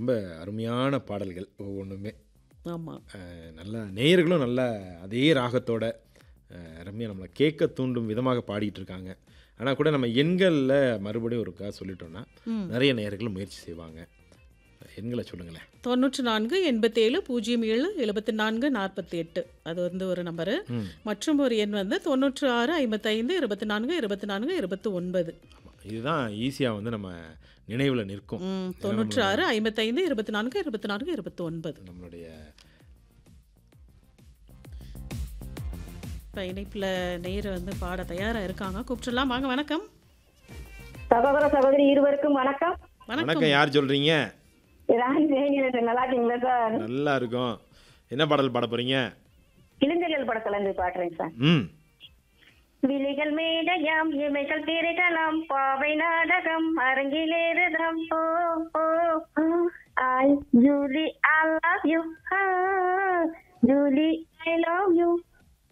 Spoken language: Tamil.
ரொம்ப அருமையான பாடல்கள் ஒவ்வொன்றுமே ஆமா அஹ், நல்லா நேயர்களும் நல்லா அதே ராகத்தோட அஹ், ரம்யா நம்மளை கேட்க தூண்டும் விதமாக பாடிட்டு இருக்காங்க ஆனால் கூட நம்ம எண்களில் மறுபடியும் ஒருக்கா சொல்லிட்டோம்னா ம். நிறைய நேயர்கள் முயற்சி செய்வாங்க எண்களை சொல்லுங்களேன் தொண்ணூற்று நான்கு எண்பத்தேழு பூஜ்ஜியம் ஏழு எழுபத்தி நான்கு நாற்பத்தி எட்டு அது வந்து ஒரு நம்பரு ம் மற்றும் ஒரு எண் வந்து தொண்ணூற்று ஆறு ஐம்பத்தைந்து இருபத்தி நான்கு இருபத்தி நான்கு இருபத்தி ஒன்பது ஆமாம் இதுதான் ஈஸியாக வந்து நம்ம நினைவில் நிற்கும் ம், தொண்ணூற்று ஆறு ஐம்பத்தைந்து இருபத்தி நான்கு இருபத்தி நான்கு இருபத்தி ஒன்பது நம்மளுடைய இப்போ இணைப்பில் நேர் வந்து பாட தயாராக இருக்காங்க கூப்பிட்டுலாம் வாங்க வணக்கம் சகோதர சகோதரி இருவருக்கும் வணக்கம் வணக்கம் வணக்கம் யார் சொல்கிறீங்க ராணி ஜெயநிலன் நல்லா இருக்கீங்களா சார் நல்லா இருக்கும் என்ன பாடல் பாட போகிறீங்க இளஞ்செழியல் படத்துல இருந்து பாடுறேன் சார் ம் விழிகள் மேடையாம் இமைகள் திரைகளாம் பாவை நாடகம் அரங்கிலேறுதாம் ஓ ஓ I Julie I love you Julie I love you